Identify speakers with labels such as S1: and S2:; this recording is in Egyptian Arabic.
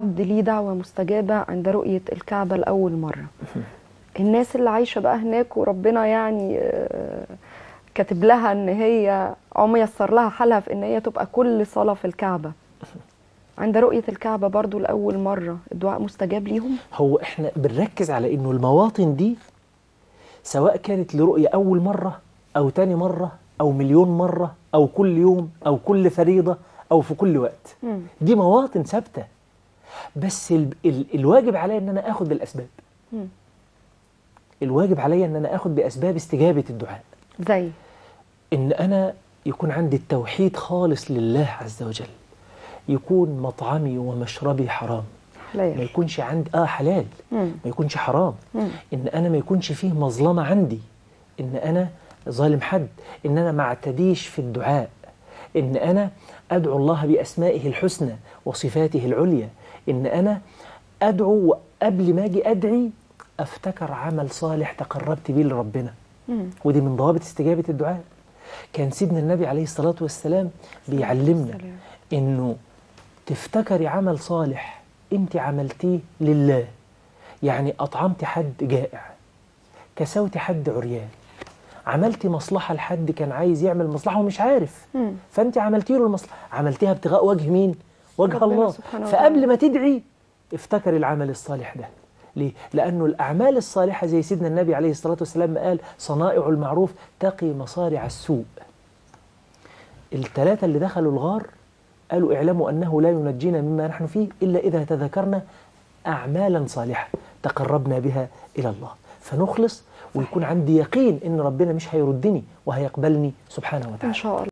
S1: عبد ليه دعوة مستجابة عند رؤية الكعبة لأول مرة الناس اللي عايشة بقى هناك وربنا يعني آه، كاتب لها ان هي او ميسر لها حالها في ان هي تبقى كل صلاة في الكعبة عند رؤية الكعبة برضو لأول مرة الدعاء مستجاب ليهم
S2: هو احنا بنركز على انه المواطن دي سواء كانت لرؤية أول مرة أو تاني مرة أو مليون مرة أو كل يوم أو كل فريضة أو في كل وقت
S1: مم.
S2: دي مواطن ثابتة بس ال ال الواجب عليا ان انا اخد بالاسباب
S1: مم.
S2: الواجب عليا ان انا اخد باسباب استجابة الدعاء
S1: زي
S2: ان انا يكون عندي التوحيد خالص لله عز وجل يكون مطعمي ومشربي حرام ما
S1: حلال
S2: يكونش عندي اه حلال
S1: مم.
S2: ما يكونش حرام
S1: مم.
S2: ان انا ما يكونش فيه مظلمه عندي ان انا ظالم حد ان انا ما اعتديش في الدعاء ان انا ادعو الله باسمائه الحسنى وصفاته العليا ان انا ادعو قبل ما اجي ادعي افتكر عمل صالح تقربت بيه لربنا
S1: مم.
S2: ودي من ضوابط استجابه الدعاء كان سيدنا النبي عليه الصلاه والسلام بيعلمنا
S1: والسلام.
S2: انه تفتكري عمل صالح انت عملتيه لله يعني اطعمت حد جائع كسوت حد عريان عملتي مصلحه لحد كان عايز يعمل مصلحه ومش عارف
S1: مم.
S2: فانت عملتي له المصلحه عملتيها ابتغاء وجه مين وجه
S1: ربنا
S2: الله
S1: سبحانه
S2: فقبل
S1: وتعالى.
S2: ما تدعي افتكري العمل الصالح ده ليه؟ لأنه الأعمال الصالحة زي سيدنا النبي عليه الصلاة والسلام ما قال صنائع المعروف تقي مصارع السوء الثلاثة اللي دخلوا الغار قالوا اعلموا أنه لا ينجينا مما نحن فيه إلا إذا تذكرنا أعمالا صالحة تقربنا بها إلى الله فنخلص ويكون عندي يقين إن ربنا مش هيردني وهيقبلني سبحانه وتعالى
S1: إن شاء الله